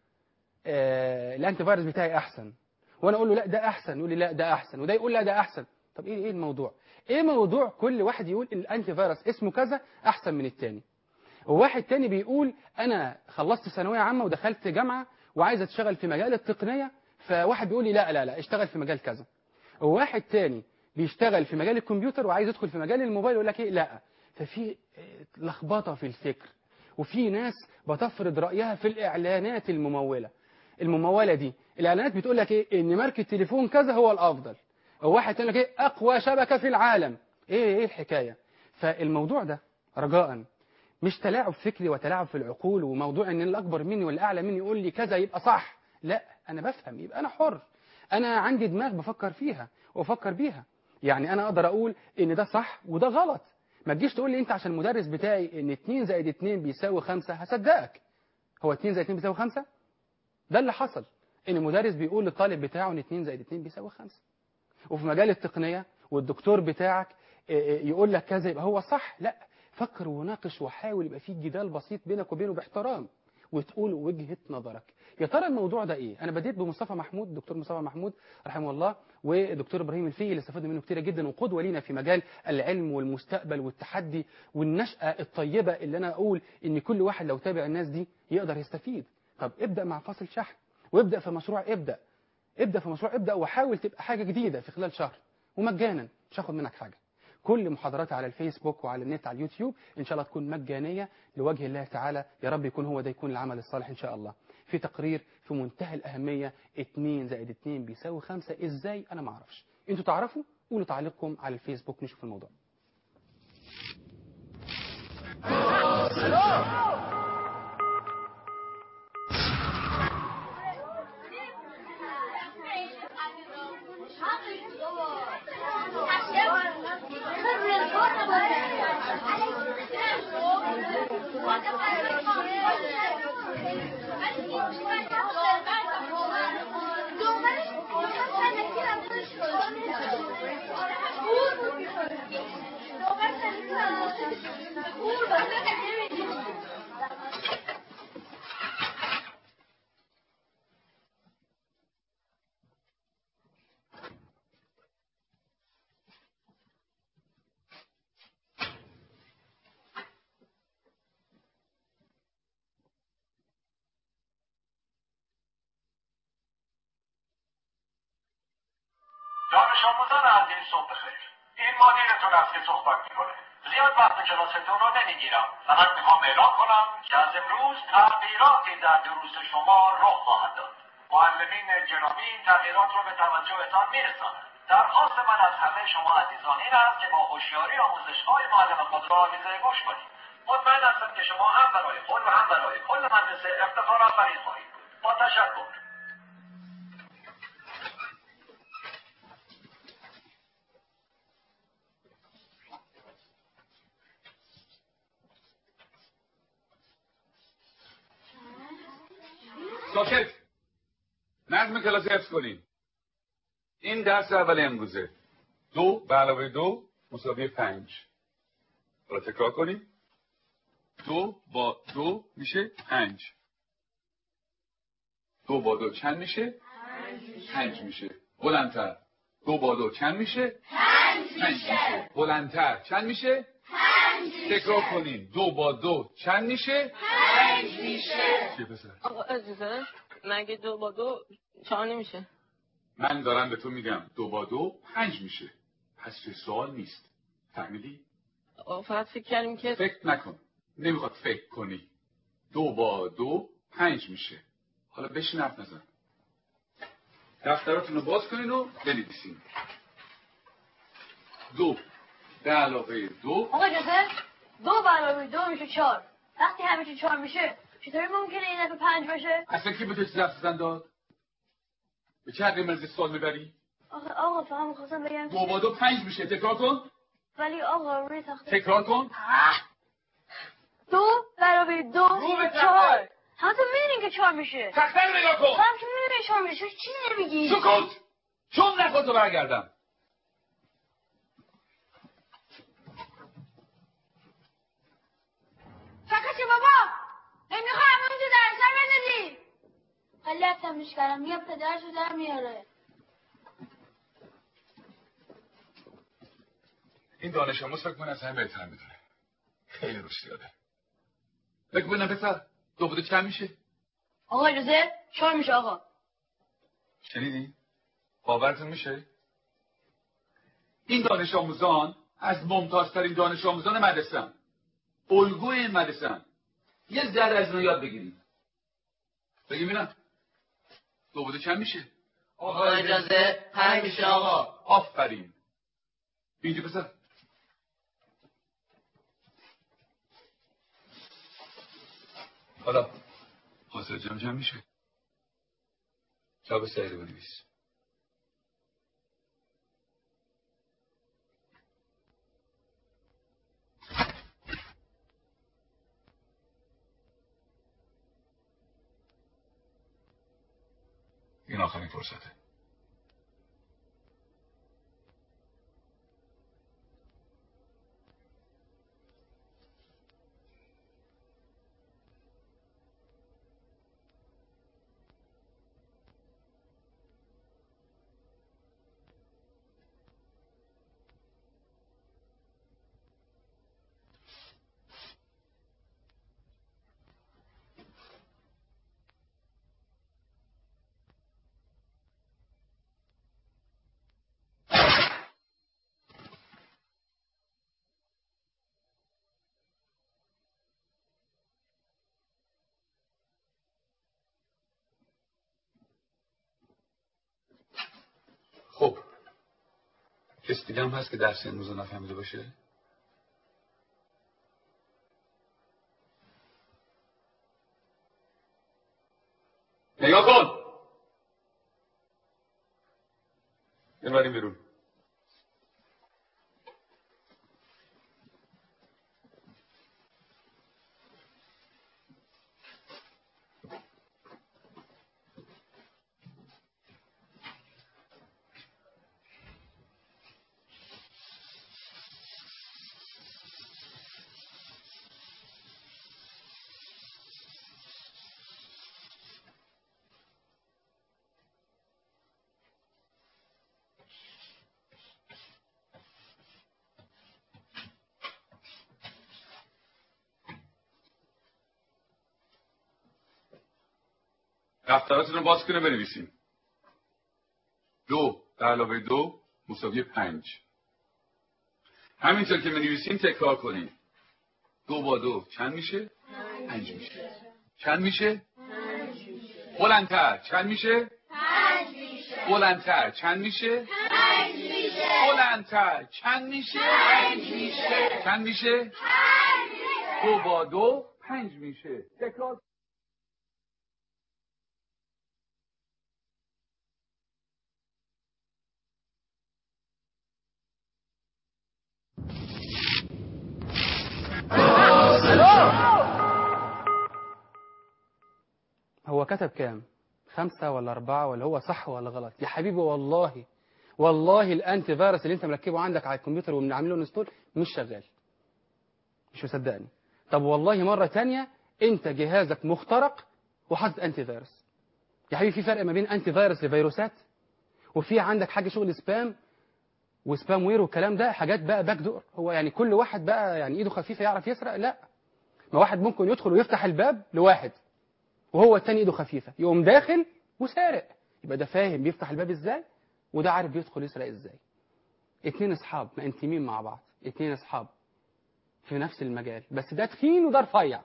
آه الانتي فيروس بتاعي احسن وانا اقول له لا ده احسن يقول لي لا ده احسن وده يقول لا ده احسن طب ايه ايه الموضوع ايه موضوع كل واحد يقول الانتي فيروس اسمه كذا احسن من التاني وواحد تاني بيقول انا خلصت ثانويه عامه ودخلت جامعه وعايز اشتغل في مجال التقنيه فواحد بيقول لي لا لا لا اشتغل في مجال كذا وواحد تاني بيشتغل في مجال الكمبيوتر وعايز يدخل في مجال الموبايل يقول لك ايه لا ففي آه، لخبطه في الفكر وفي ناس بتفرض رايها في الاعلانات المموله المموله دي الاعلانات بتقول لك ايه ان ماركه تليفون كذا هو الافضل وواحد تاني يقول لك ايه اقوى شبكه في العالم ايه ايه الحكايه فالموضوع ده رجاء مش تلاعب فكري وتلاعب في العقول وموضوع ان اللي اكبر مني واللي اعلى مني يقول لي كذا يبقى صح لا انا بفهم يبقى انا حر انا عندي دماغ بفكر فيها وافكر بيها يعني انا اقدر اقول ان ده صح وده غلط ما تجيش تقول لي انت عشان المدرس بتاعي ان 2 زائد 2 بيساوي 5 هصدقك هو 2 زائد 2 بيساوي 5 ده اللي حصل ان المدرس بيقول للطالب بتاعه ان 2 زائد 2 بيساوي 5 وفي مجال التقنيه والدكتور بتاعك يقول لك كذا يبقى هو صح لا فكر وناقش وحاول يبقى في جدال بسيط بينك وبينه باحترام وتقول وجهة نظرك يا ترى الموضوع ده ايه انا بديت بمصطفى محمود دكتور مصطفى محمود رحمه الله ودكتور ابراهيم الفقي اللي استفدنا منه كتير جدا وقدوه لينا في مجال العلم والمستقبل والتحدي والنشأة الطيبة اللي انا اقول ان كل واحد لو تابع الناس دي يقدر يستفيد طب ابدأ مع فاصل شحن وابدأ في مشروع ابدأ ابدأ في مشروع ابدأ وحاول تبقى حاجة جديدة في خلال شهر ومجانا مش هاخد منك حاجة كل محاضراتي على الفيسبوك وعلى النت على اليوتيوب ان شاء الله تكون مجانيه لوجه الله تعالى يا رب يكون هو ده يكون العمل الصالح ان شاء الله في تقرير في منتهى الاهميه 2 زائد 2 بيساوي 5 ازاي انا ما اعرفش انتوا تعرفوا قولوا تعليقكم على الفيسبوك نشوف الموضوع دانش آموزان عزیز صبح بخیر این مدیرتون است که صحبت میکنه زیاد وقت کلاستون رو نمیگیرم فقط میخوام اعلام کنم که از امروز تغییراتی در دروس شما رخ خواهد داد معلمین جنابی این تغییرات رو به توجهتان میرسانند درخواست من از همه شما عزیزان این است که با هوشیاری آموزش های معلم خود را آویزه گوش کنید مطمئن هستم که شما هم برای خود و هم برای کل مدرسه افتخار آفرین خواهید بود با تشکر ساکت نظم کلاس حفظ کنین این درس اول امروزه دو به علاوه دو مساوی پنج حالا تکرار کنیم دو با دو میشه پنج دو با دو چند میشه پنج میشه بلندتر دو با دو چند میشه پنج میشه بلندتر چند میشه تکرار کنیم دو با دو چند میشه پنج میشه چیه پسر آقا اجازه مگه دو با دو چهار نمیشه من دارم به تو میگم دو با دو پنج میشه پس چه سوال نیست فهمیدی؟ آقا فقط فکر کردیم که فکر نکن نمیخواد فکر کنی دو با دو پنج میشه حالا بشین حرف نزن دفتراتون رو باز کنین و بنویسین دو به علاوه دو آقا اجازه دو به علاوه دو میشه چهار وقتی همیشه چهار میشه چطوری ممکنه این دفعه پنج باشه اصلا کی به تو چیز حرف زدن داد به چه حقی مرز سوال میبری آقا آقا فقط میخواستم بگم دو با دو پنج میشه تکرار کن ولی آقا روی تخته تکرار کن دو به علاوه دو رو به تخته. چهار همتون میدونین که چهار میشه تخته رو نگاه کن هم که میدونین چهار میشه چی نمیگی سکوت چون نکن تو برگردم فقط بابا نمیخوام اون تو درسر بندازی خیلی تمیز کردم میاد پدرش رو در میاره این دانش آموز فکر من از همه بهتر میدونه خیلی روش زیاده فکر ببینم پسر دو بوده چند میشه آقا اجازه چهار میشه آقا شنیدی باورتون میشه این دانش آموزان از ممتازترین دانش آموزان مدرسه الگوی این مدرسه یه ذره از اینو یاد بگیرید بگیم ببینم دو بوده چند میشه آقا اجازه پنج میشه آقا آفرین اینجا پسر حالا حاصل جمع جمع میشه جواب سعی رو بنویس این آخرین فرصته خب کسی دیگه هم هست که درس امروز رو نفهمیده باشه نگاه کن ببریم بیرون دفتراتون رو باز کنه بنویسیم دو در علاوه دو مساوی پنج همینطور که بنویسیم تکرار کنیم دو با دو چند میشه؟ پنج میشه چند میشه؟ بلندتر چند میشه؟ بلندتر چند میشه؟ بلندتر چند میشه؟ چند میشه؟ دو با دو پنج میشه تکرار هو كتب كام خمسة ولا أربعة ولا هو صح ولا غلط يا حبيبي والله والله الأنتي فيروس اللي أنت مركبه عندك على الكمبيوتر وعامله انستول مش شغال مش مصدقني طب والله مرة تانية أنت جهازك مخترق وحاطط أنتي فيروس يا حبيبي في فرق ما بين أنتي فيروس لفيروسات وفي عندك حاجة شغل سبام وسبام وير والكلام ده حاجات بقى باك دور هو يعني كل واحد بقى يعني ايده خفيفه يعرف يسرق لا ما واحد ممكن يدخل ويفتح الباب لواحد وهو التاني ايده خفيفه يقوم داخل وسارق يبقى ده فاهم بيفتح الباب ازاي وده عارف بيدخل يسرق ازاي اتنين اصحاب مأنتمين مع بعض اتنين اصحاب في نفس المجال بس ده تخين وده رفيع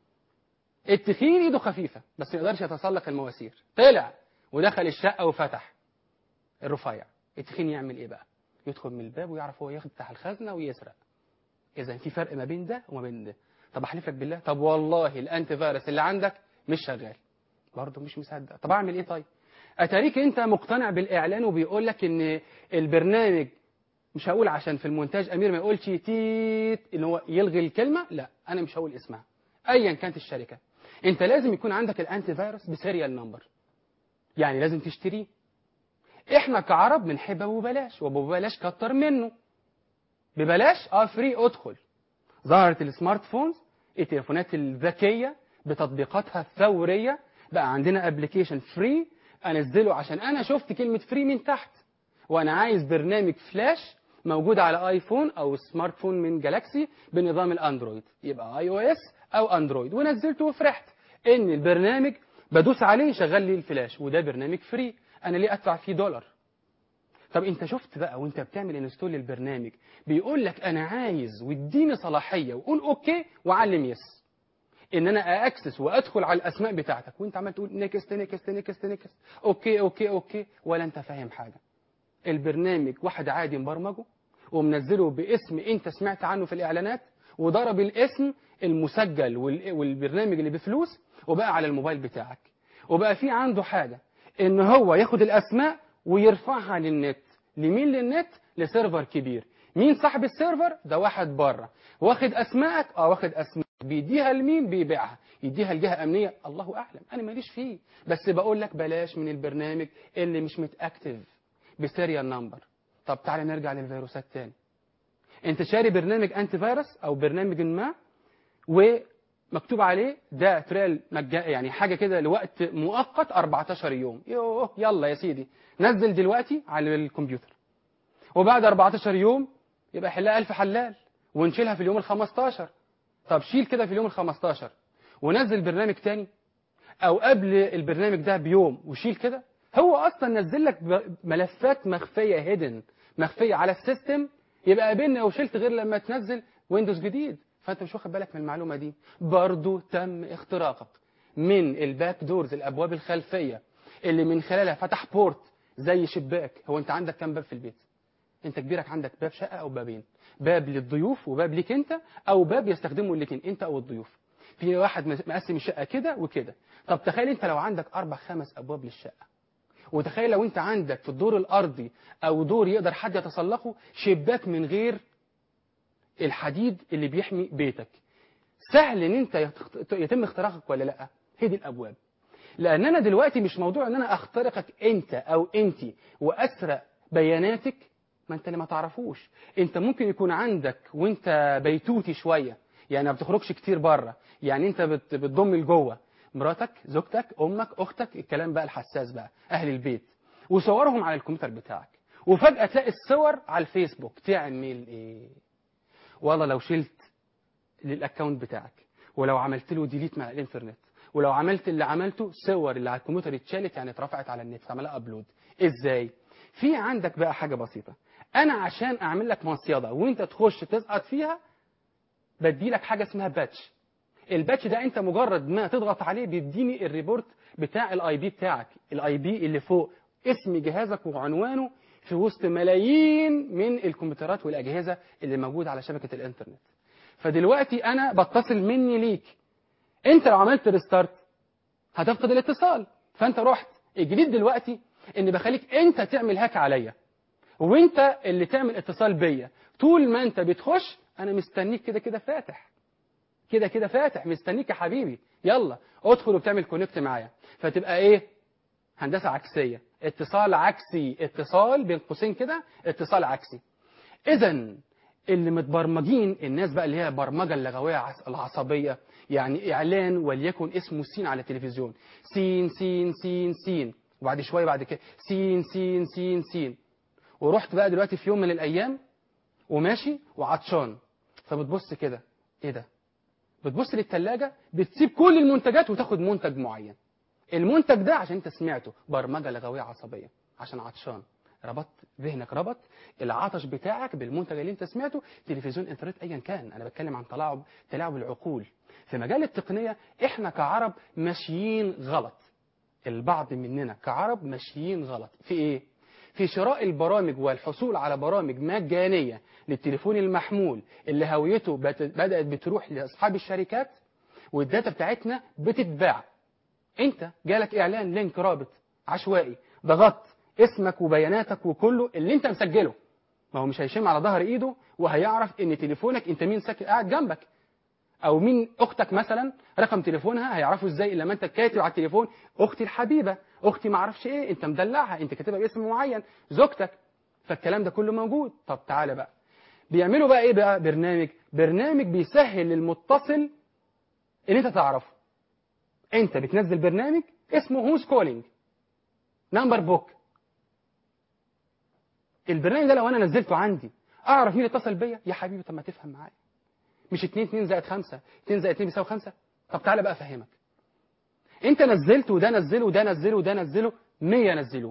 التخين ايده خفيفه بس ما يقدرش يتسلق المواسير طلع ودخل الشقه وفتح الرفيع التخين يعمل ايه بقى يدخل من الباب ويعرف هو يفتح الخزنه ويسرق اذا في فرق ما بين ده وما بين ده طب احلف لك بالله طب والله الانتي فيروس اللي عندك مش شغال برضه مش مصدق طب اعمل ايه طيب اتاريك انت مقتنع بالاعلان وبيقول لك ان البرنامج مش هقول عشان في المونتاج امير ما يقولش تيت ان هو يلغي الكلمه لا انا مش هقول اسمها ايا كانت الشركه انت لازم يكون عندك الانتي فيروس بسيريال نمبر يعني لازم تشتريه احنا كعرب بنحب ابو بلاش وابو بلاش كتر منه ببلاش اه فري ادخل ظهرت السمارت فونز التليفونات الذكيه بتطبيقاتها الثوريه بقى عندنا ابلكيشن فري انزله عشان انا شفت كلمه فري من تحت وانا عايز برنامج فلاش موجود على ايفون او سمارت فون من جالاكسي بنظام الاندرويد يبقى اي او اس او اندرويد ونزلته وفرحت ان البرنامج بدوس عليه يشغل لي الفلاش وده برنامج فري انا ليه ادفع فيه دولار طب انت شفت بقى وانت بتعمل انستول للبرنامج بيقول لك انا عايز واديني صلاحيه وقول اوكي وعلم يس ان انا اكسس وادخل على الاسماء بتاعتك وانت عمال تقول نيكست نيكست نيكست نيكست اوكي اوكي اوكي ولا انت فاهم حاجه البرنامج واحد عادي مبرمجه ومنزله باسم انت سمعت عنه في الاعلانات وضرب الاسم المسجل وال- والبرنامج اللي بفلوس وبقى على الموبايل بتاعك وبقى في عنده حاجه ان هو ياخد الاسماء ويرفعها للنت لمين للنت لسيرفر كبير مين صاحب السيرفر ده واحد بره واخد اسمائك اه واخد اسماء بيديها لمين بيبيعها يديها لجهه امنيه الله اعلم انا ماليش فيه بس بقول لك بلاش من البرنامج اللي مش متاكتف بسيريال نمبر طب تعالى نرجع للفيروسات تاني انت شاري برنامج انتي فيروس او برنامج ما ومكتوب عليه ده تريال مجا يعني حاجه كده لوقت مؤقت 14 يوم يوه يلا يا سيدي نزل دلوقتي على الكمبيوتر وبعد 14 يوم يبقى حلها ألف حلال ونشيلها في اليوم ال 15 طب شيل كده في اليوم ال 15 ونزل برنامج تاني او قبل البرنامج ده بيوم وشيل كده هو اصلا نزل لك ب- ملفات مخفيه هيدن مخفيه على السيستم يبقى قابلنا وشلت غير لما تنزل ويندوز جديد فانت مش واخد بالك من المعلومه دي برضو تم اختراقك من الباك دورز الابواب الخلفيه اللي من خلالها فتح بورت زي شباك هو انت عندك كام باب في البيت انت كبيرك عندك باب شقه او بابين باب للضيوف وباب ليك انت او باب يستخدمه الاثنين انت او الضيوف في واحد مقسم الشقه كده وكده طب تخيل انت لو عندك اربع خمس ابواب للشقه وتخيل لو انت عندك في الدور الارضي او دور يقدر حد يتسلقه شباك من غير الحديد اللي بيحمي بيتك سهل ان انت يتخ- يتم اختراقك ولا لا هي دي الابواب لان انا دلوقتي مش موضوع ان انا اخترقك انت او انت واسرق بياناتك ما انت اللي ما تعرفوش انت ممكن يكون عندك وانت بيتوتي شويه يعني ما بتخرجش كتير بره يعني انت بت- بتضم لجوه مراتك زوجتك امك اختك الكلام بقى الحساس بقى اهل البيت وصورهم على الكمبيوتر بتاعك وفجاه تلاقي الصور على الفيسبوك تعمل ايه والله لو شلت للاكونت بتاعك ولو عملت له ديليت من على الانترنت ولو عملت اللي عملته صور اللي على الكمبيوتر اتشالت يعني اترفعت على النت عملها ابلود ازاي في عندك بقى حاجه بسيطه انا عشان اعمل لك مصيده وانت تخش تسقط فيها بدي لك حاجه اسمها باتش الباتش ده انت مجرد ما تضغط عليه بيديني الريبورت بتاع الاي بي بتاعك الاي بي اللي فوق اسم جهازك وعنوانه في وسط ملايين من الكمبيوترات والاجهزه اللي موجوده على شبكه الانترنت فدلوقتي انا بتصل مني ليك انت لو عملت ريستارت هتفقد الاتصال فانت رحت الجديد دلوقتي ان بخليك انت تعمل هاك عليا وانت اللي تعمل اتصال بيا طول ما انت بتخش انا مستنيك كده كده فاتح كده كده فاتح مستنيك يا حبيبي يلا ادخل وبتعمل كونكت معايا فتبقى ايه هندسه عكسيه اتصال عكسي اتصال بين قوسين كده اتصال عكسي اذا اللي متبرمجين الناس بقى اللي هي برمجه اللغويه عص- العصبيه يعني اعلان وليكن اسمه سين على التلفزيون سين سين سين سين وبعد شويه بعد كده سين سين سين سين ورحت بقى دلوقتي في يوم من الايام وماشي وعطشان فبتبص كده ايه ده بتبص للثلاجه بتسيب كل المنتجات وتاخد منتج معين المنتج ده عشان انت سمعته برمجه لغويه عصبيه عشان عطشان ربطت ذهنك ربط العطش بتاعك بالمنتج اللي انت سمعته تلفزيون انترنت ايا كان انا بتكلم عن تلاعب تلاعب العقول في مجال التقنيه احنا كعرب ماشيين غلط البعض مننا كعرب ماشيين غلط في ايه في شراء البرامج والحصول على برامج مجانيه للتليفون المحمول اللي هويته بت- بدات بتروح لاصحاب الشركات والداتا بتاعتنا بتتباع انت جالك اعلان لينك رابط عشوائي ضغطت اسمك وبياناتك وكله اللي انت مسجله ما هو مش هيشم على ظهر ايده وهيعرف ان تليفونك انت مين ساكن قاعد جنبك او مين اختك مثلا رقم تليفونها هيعرفوا ازاي الا ما انت كاتب على التليفون اختي الحبيبه اختي ما اعرفش ايه انت مدلعها انت كاتبها باسم معين زوجتك فالكلام ده كله موجود طب تعالى بقى بيعملوا بقى ايه بقى برنامج برنامج بيسهل للمتصل ان انت تعرفه انت بتنزل برنامج اسمه هوز كولينج نمبر بوك البرنامج ده لو انا نزلته عندي اعرف مين اتصل بيا يا حبيبي طب ما تفهم معايا مش 2 2 زائد 5 2 زائد 2 بيساوي 5 طب تعالى بقى افهمك انت نزلت وده نزله وده نزله وده نزله 100 نزلوه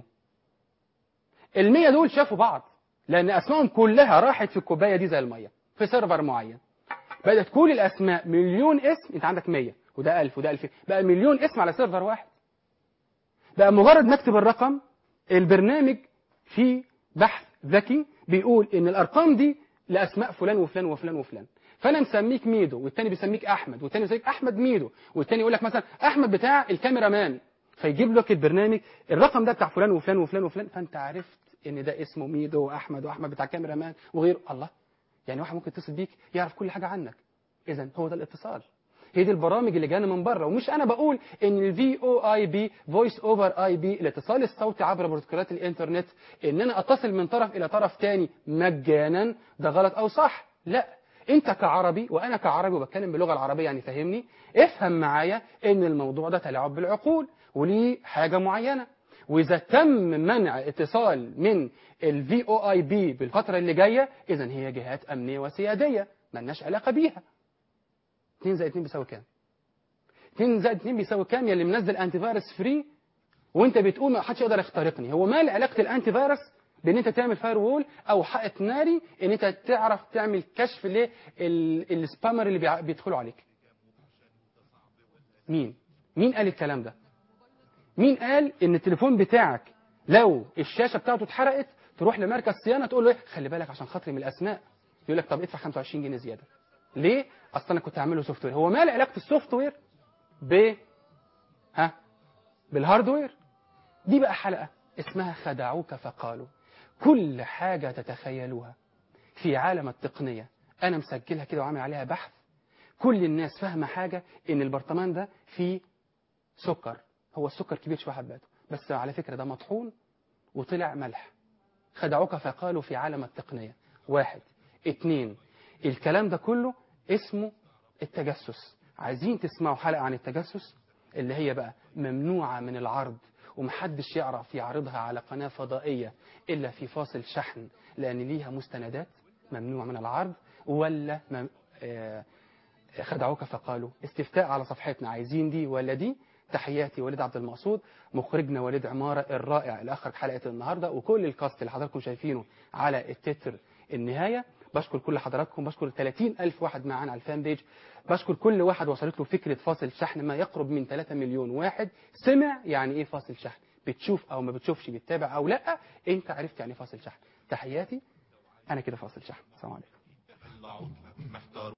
ال 100 دول شافوا بعض لان اسمائهم كلها راحت في الكوبايه دي زي الميه في سيرفر معين بدات كل الاسماء مليون اسم انت عندك 100 وده 1000 وده 2000 بقى مليون اسم على سيرفر واحد بقى مجرد ما اكتب الرقم البرنامج فيه بحث ذكي بيقول ان الارقام دي لاسماء فلان وفلان وفلان وفلان فانا مسميك ميدو والتاني بيسميك احمد والتاني بيسميك احمد ميدو والتاني يقول لك مثلا احمد بتاع الكاميرا مان فيجيب لك البرنامج الرقم ده بتاع فلان وفلان وفلان وفلان فانت عرفت ان ده اسمه ميدو واحمد واحمد بتاع كاميرا مان وغيره الله يعني واحد ممكن يتصل بيك يعرف كل حاجه عنك اذا هو ده الاتصال هي دي البرامج اللي جانا من بره ومش انا بقول ان الفي او اي بي فويس اوفر اي بي الاتصال الصوتي عبر بروتوكولات الانترنت ان انا اتصل من طرف الى طرف تاني مجانا ده غلط او صح لا انت كعربي وانا كعربي وبتكلم باللغه العربيه يعني فهمني افهم معايا ان الموضوع ده تلاعب بالعقول وليه حاجه معينه واذا تم منع اتصال من الفي او اي بي بالفتره اللي جايه اذا هي جهات امنيه وسياديه ملناش علاقه بيها 2 زائد 2 بيساوي كام 2 زائد 2 بيساوي كام يا اللي منزل انتي فيروس فري وانت بتقول ما حدش يقدر يخترقني هو مال علاقه الانتي فيروس بان انت تعمل فاير وول او حائط ناري ان انت تعرف تعمل كشف للسبامر اللي بيع- بيدخلوا عليك مين مين قال الكلام ده مين قال ان التليفون بتاعك لو الشاشه بتاعته اتحرقت تروح لمركز صيانه تقول له ايه خلي بالك عشان خاطري من الاسماء يقول لك طب ادفع 25 جنيه زياده ليه اصل انا كنت هعمله سوفت وير هو مال علاقه السوفت وير ب ها بالهاردوير دي بقى حلقه اسمها خدعوك فقالوا كل حاجه تتخيلوها في عالم التقنيه انا مسجلها كده وعامل عليها بحث كل الناس فاهمه حاجه ان البرطمان ده فيه سكر هو السكر كبير شويه حباته بس على فكره ده مطحون وطلع ملح خدعوك فقالوا في عالم التقنيه واحد اتنين الكلام ده كله اسمه التجسس عايزين تسمعوا حلقه عن التجسس اللي هي بقى ممنوعه من العرض ومحدش يعرف يعرضها على قناه فضائيه الا في فاصل شحن لان ليها مستندات ممنوع من العرض ولا مم... آه خدعوك فقالوا استفتاء على صفحتنا عايزين دي ولا دي تحياتي وليد عبد المقصود مخرجنا وليد عمارة الرائع اللي أخرج حلقة النهاردة وكل الكاست اللي حضراتكم شايفينه على التتر النهاية بشكر كل حضراتكم بشكر 30 ألف واحد معانا على الفان بيج بشكر كل واحد وصلت له فكرة فاصل شحن ما يقرب من 3 مليون واحد سمع يعني إيه فاصل شحن بتشوف أو ما بتشوفش بتتابع أو لأ أنت عرفت يعني إيه فاصل شحن تحياتي أنا كده فاصل شحن السلام عليكم